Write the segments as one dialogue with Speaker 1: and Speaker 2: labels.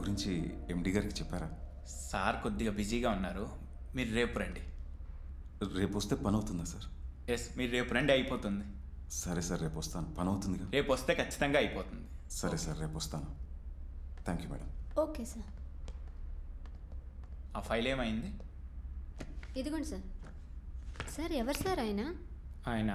Speaker 1: గురించి ఎండి గారికి చెప్పారా
Speaker 2: సార్ కొద్దిగా బిజీగా ఉన్నారు మీరు రేపు రండి
Speaker 1: రేపు వస్తే పని అవుతుందా సార్
Speaker 2: ఎస్ మీరు రేపు రండి అయిపోతుంది
Speaker 1: సరే సార్ రేపు వస్తాను పని అవుతుందిగా
Speaker 2: రేపు వస్తే ఖచ్చితంగా అయిపోతుంది
Speaker 1: సరే సార్ రేపు వస్తాను thank you madam
Speaker 3: okay sir
Speaker 2: ఆ ఫైల్ ఏమైంది
Speaker 3: ఇదిగోండి సార్ సార్ ఎవరు సార్ ఆయన
Speaker 2: ఆయన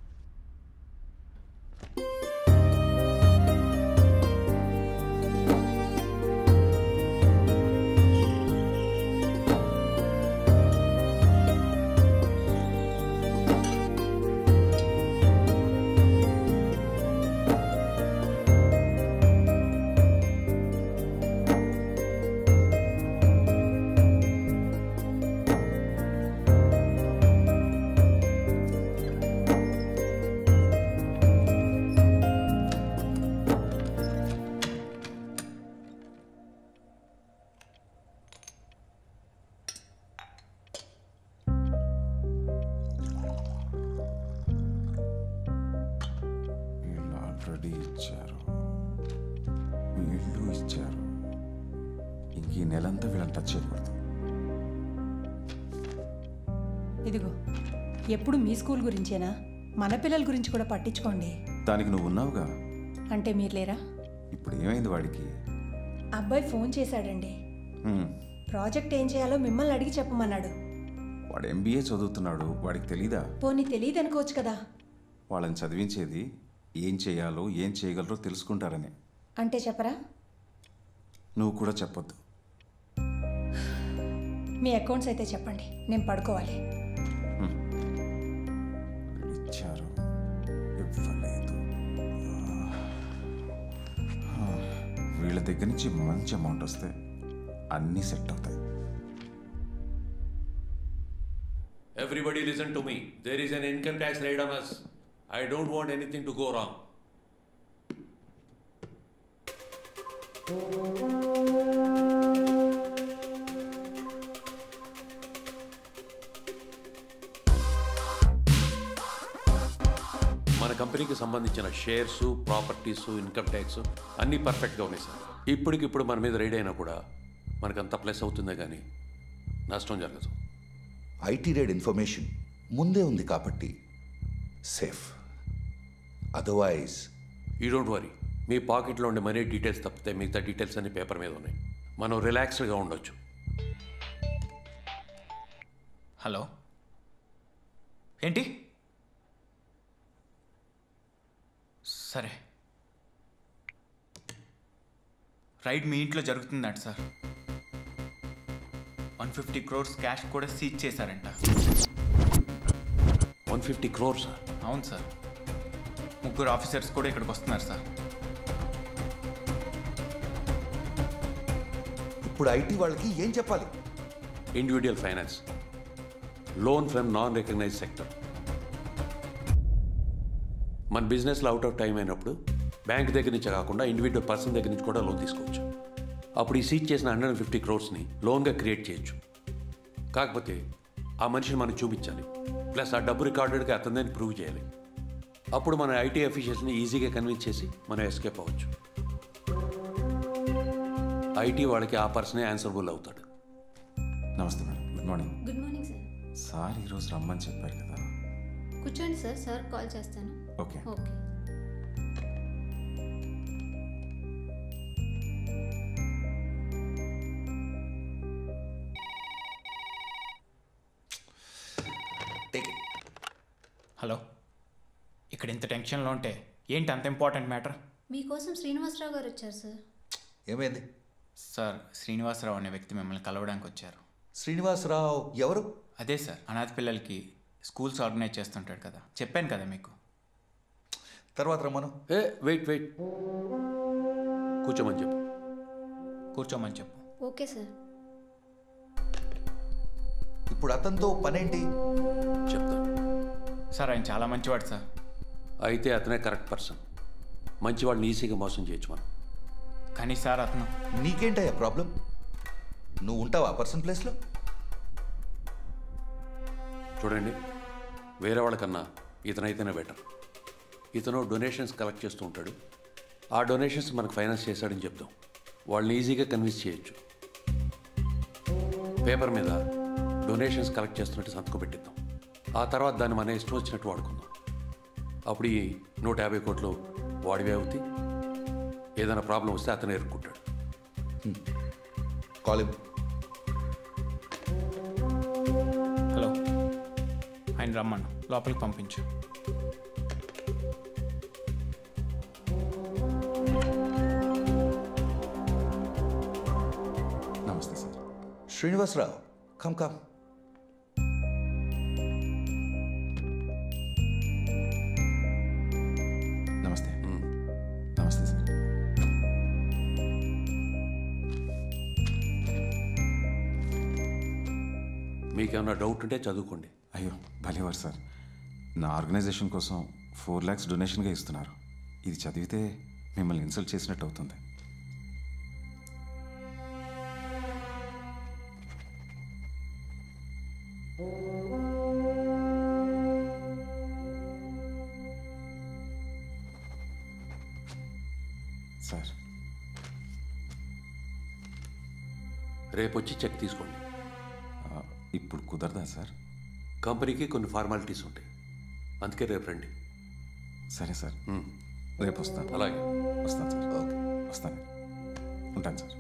Speaker 1: వీళ్ళు ఆల్రెడీ ఇచ్చారు వీళ్ళు ఇచ్చారు ఇంక ఈ నెలంతా వీళ్ళని టచ్ చేయకూడదు
Speaker 4: ఇదిగో ఎప్పుడు మీ స్కూల్ గురించేనా మన పిల్లల గురించి కూడా పట్టించుకోండి
Speaker 1: దానికి నువ్వు ఉన్నావుగా
Speaker 4: అంటే మీరు లేరా
Speaker 1: ఇప్పుడు ఏమైంది వాడికి
Speaker 4: అబ్బాయి ఫోన్ చేశాడండి
Speaker 1: హ్మ్,
Speaker 4: ప్రాజెక్ట్ ఏం చేయాలో మిమ్మల్ని అడిగి చెప్పమన్నాడు
Speaker 1: వాడు ఎంబీఏ చదువుతున్నాడు వాడికి తెలీదా
Speaker 4: పోనీ తెలియదు అనుకోవచ్చు కదా
Speaker 1: వాళ్ళని చదివించేది ఏం చేయాలో ఏం చేయగలరో తెలుసుకుంటారని
Speaker 4: అంటే చెప్పరా
Speaker 1: నువ్వు కూడా చెప్పొద్దు
Speaker 4: మీ అకౌంట్స్ అయితే చెప్పండి నేను పడుకోవాలి
Speaker 1: వీళ్ళు ఇచ్చారు ఇవ్వలేదు ఆ, వీళ్ళ దగ్గర నుంచి మంచి అమౌంట్ వస్తే అన్నీ సెట్ అవుతాయి
Speaker 5: Everybody listen to me. There is an income tax raid on us. I don't want anything to go wrong. మన కంపెనీకి సంబంధించిన షేర్స్ ప్రాపర్టీస్ ఇన్కమ్ ట్యాక్స్ అన్నీ పర్ఫెక్ట్గా ఉన్నాయి సార్ ఇప్పటికిప్పుడు మన మీద రైడ్ అయినా కూడా మనకంత ప్లస్ అవుతుందే కానీ నష్టం జరగదు
Speaker 6: ఐటీ రేడ్ ఇన్ఫర్మేషన్ ముందే ఉంది కాబట్టి safe otherwise
Speaker 5: you don't worry మీ పాకెట్లో ఉండే మనీ డీటెయిల్స్ తప్పితే మిగతా డీటెయిల్స్ అన్ని పేపర్ మీద ఉన్నాయి మనం రిలాక్స్డ్గా ఉండొచ్చు
Speaker 2: హలో ఏంటి సరే రైడ్ మీ ఇంట్లో జరుగుతుందంట sir one fifty crores cash కూడా సీజ్ చేశారంట
Speaker 5: వన్ ఫిఫ్టీ క్రోర్స్
Speaker 2: అవును సార్ ముగ్గురు ఆఫీసర్స్ కూడా ఇక్కడికి వస్తున్నారు సార్
Speaker 6: ఇప్పుడు ఐటీ వాళ్ళకి ఏం చెప్పాలి
Speaker 5: individual finance loan from non recognise sector మన బిజినెస్లో అవుట్ ఆఫ్ టైం అయినప్పుడు బ్యాంక్ దగ్గర నుంచి కాకుండా ఇండివిజువల్ పర్సన్ దగ్గర నుంచి కూడా లోన్ తీసుకోవచ్చు అప్పుడు ఈ సీజ్ చేసిన హండ్రెడ్ ఫిఫ్టీ క్రోర్స్ని లోన్గా క్రియేట్ చేయొచ్చు కాకపోతే ఆ మనిషిని మనం చూపించాలి ప్లస్ ఆ డబ్బు రికార్డెడ్గా అతనిదని ప్రూవ్ చేయాలి అప్పుడు మన ఐటీ అఫీషియల్స్ని ఈజీగా కన్విన్స్ చేసి మనం ఎస్కేప్ అవ్వచ్చు ఐటీ వాళ్ళకి ఆ పర్సనే ఆన్సర్బుల్ అవుతాడు
Speaker 1: నమస్తే madam good morning
Speaker 3: good morning sir
Speaker 1: sir ఈరోజు రమ్మని చెప్పారు కదా
Speaker 3: కూర్చోండి సార్ సార్ కాల్ చేస్తాను
Speaker 1: okay
Speaker 3: okay
Speaker 6: take it
Speaker 2: hello ఇక్కడ ఇంత టెన్షన్లో ఉంటే ఏంటి అంత ఇంపార్టెంట్ మ్యాటర్
Speaker 3: మీకోసం శ్రీనివాసరావు గారు వచ్చారు సార్
Speaker 6: ఏమైంది
Speaker 2: సార్ శ్రీనివాసరావు అనే వ్యక్తి మిమ్మల్ని కలవడానికి వచ్చారు
Speaker 6: శ్రీనివాసరావు ఎవరు
Speaker 2: అదే సార్ అనాథ పిల్లలకి స్కూల్స్ ఆర్గనైజ్ చేస్తుంటాడు కదా చెప్పాను కదా మీకు
Speaker 6: తర్వాత రమ్మను
Speaker 5: ఏ వెయిట్ వెయిట్ కూర్చోమని చెప్పు
Speaker 2: కూర్చోమని చెప్పు
Speaker 3: ఓకే సార్
Speaker 6: ఇప్పుడు అతనితో పనేంటి
Speaker 5: చెప్తాను
Speaker 2: సార్ ఆయన చాలా మంచివాడు సార్
Speaker 5: అయితే అతనే కరెక్ట్ పర్సన్ మంచి వాళ్ళని ఈజీగా మోసం చేయొచ్చు మనం
Speaker 2: కానీ సార్ అతను
Speaker 6: నీకేంటయ్యా ప్రాబ్లం నువ్వు ఉంటావా పర్సన్ ప్లేస్లో
Speaker 5: చూడండి వేరే వాళ్ళకన్నా ఇతనైతేనే బెటర్ ఇతను డొనేషన్స్ కలెక్ట్ చేస్తూ ఉంటాడు ఆ డొనేషన్స్ మనకు ఫైనాన్స్ చేశాడని చెప్దాం వాళ్ళని ఈజీగా కన్విన్స్ చేయొచ్చు పేపర్ మీద డొనేషన్స్ కలెక్ట్ చేస్తున్నట్టు సంతకం పెట్టిద్దాం ఆ తర్వాత దాన్ని మన ఇష్టం వచ్చినట్టు వాడుకుందాం అప్పుడు ఈ నూట యాభై కోట్లు వాడివే అవుతాయి ఏదైనా ప్రాబ్లం వస్తే అతను ఎదుర్కొంటాడు
Speaker 6: కాల్
Speaker 2: హలో ఆయన రమ్మను లోపలికి పంపించు
Speaker 1: నమస్తే సార్
Speaker 6: శ్రీనివాసరావు కమ్ కమ్
Speaker 1: నమస్తే నమస్తే సార్
Speaker 5: మీకేమైనా డౌట్ ఉంటే చదువుకోండి
Speaker 1: అయ్యో భలేవారు సార్ నా ఆర్గనైజేషన్ కోసం ఫోర్ ల్యాక్స్ డొనేషన్గా ఇస్తున్నారు ఇది చదివితే మిమ్మల్ని ఇన్సల్ట్ చేసినట్టు అవుతుంది సార్
Speaker 5: రేపు వచ్చి చెక్ తీసుకోండి
Speaker 1: ఆ, ఇప్పుడు కుదరదా సార్
Speaker 5: కంపెనీకి కొన్ని ఫార్మాలిటీస్ ఉంటాయి అందుకే రేపు రండి
Speaker 1: సరే సార్ రేపు వస్తాను
Speaker 5: అలాగే
Speaker 1: వస్తాను సార్
Speaker 6: ఓకే
Speaker 1: వస్తాను ఉంటాను sir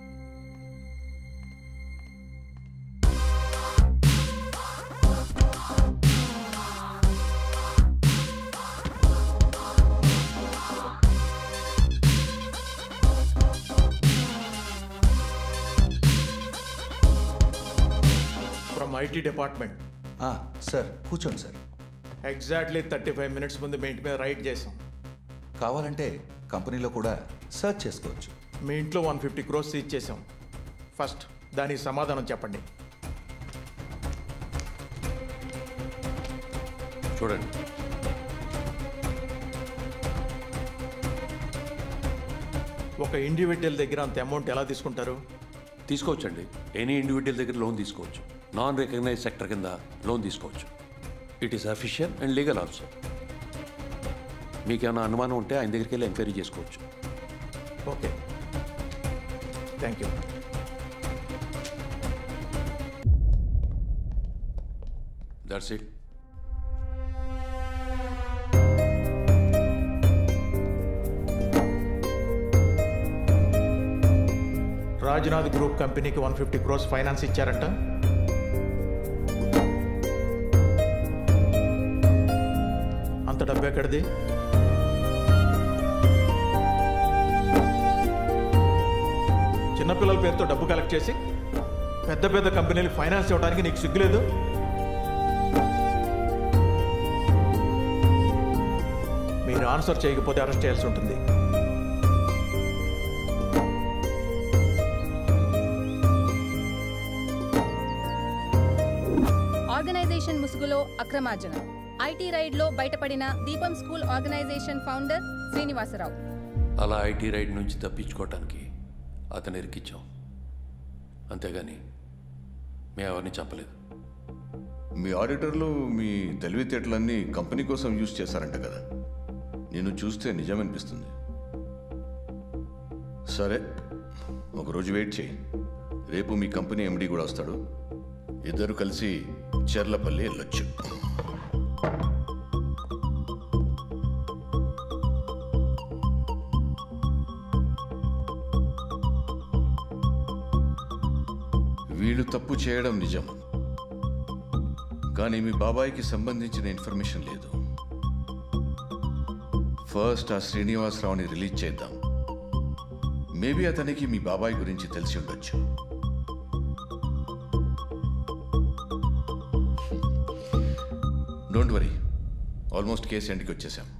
Speaker 7: from IT department
Speaker 6: sir కూర్చోండి sir
Speaker 7: exactly thirty five minutes ముందు మీ ఇంటి మీద రైడ్ చేసాం
Speaker 6: కావాలంటే కంపెనీలో కూడా సర్చ్ చేసుకోవచ్చు
Speaker 7: మీ ఇంట్లో వన్ ఫిఫ్టీ క్రోస్ సీజ్ చేసాం ఫస్ట్ దానికి సమాధానం చెప్పండి
Speaker 5: చూడండి
Speaker 7: ఒక ఇండివిజువల్ దగ్గర అంత అమౌంట్ ఎలా తీసుకుంటారు
Speaker 5: తీసుకోవచ్చండి ఎనీ ఇండివిజువల్ దగ్గర లోన్ తీసుకోవచ్చు నాన్ రికగ్నైజ్ సెక్టర్ కింద లోన్ తీసుకోవచ్చు it is official and legal also మీకేమైనా అనుమానం ఉంటే ఆయన దగ్గరికి వెళ్ళి ఎంక్వైరీ చేసుకోవచ్చు
Speaker 7: okay thank you
Speaker 5: that's it
Speaker 7: Rajnath group కంపెనీకి వన్ ఫిఫ్టీ క్రోస్ ఫైనాన్స్ ఇచ్చారంట అంత డబ్బు ఎక్కడిది చిన్నపిల్లల పేరుతో డబ్బు కలెక్ట్ చేసి పెద్ద పెద్ద కంపెనీలు ఫైనాన్స్ ఇవ్వడానికి నీకు సిగ్గులేదు మీరు ఆన్సర్ చేయకపోతే అరెస్ట్ చేయాల్సి ఉంటుంది
Speaker 8: ఆర్గనైజేషన్ ముసుగులో అక్రమార్జన ఐటీ రైడ్లో బయటపడిన దీపం స్కూల్ ఆర్గనైజేషన్ ఫౌండర్ శ్రీనివాసరావు
Speaker 5: అలా ఐటీ రైడ్ నుంచి తప్పించుకోవటానికి అతను ఇరికిచ్చాం అంతేగాని మేము ఎవరిని చంపలేదు
Speaker 9: మీ ఆడిటర్లు మీ తెలివితేటలన్నీ కంపెనీ కోసం యూజ్ చేశారంట కదా నేను చూస్తే నిజమనిపిస్తుంది సరే ఒకరోజు వెయిట్ చేయి రేపు మీ కంపెనీ ఎండి కూడా వస్తాడు ఇద్దరు కలిసి చెర్లపల్లి వెళ్ళొచ్చు వీళ్ళు తప్పు చేయడం నిజం కానీ మీ బాబాయ్కి సంబంధించిన ఇన్ఫర్మేషన్ లేదు ఫస్ట్ ఆ శ్రీనివాసరావుని రిలీజ్ చేద్దాం మేబీ అతనికి మీ బాబాయ్ గురించి తెలిసి ఉండొచ్చు డోంట్ వరీ ఆల్మోస్ట్ కేసు ఎండ్కి వచ్చేసాం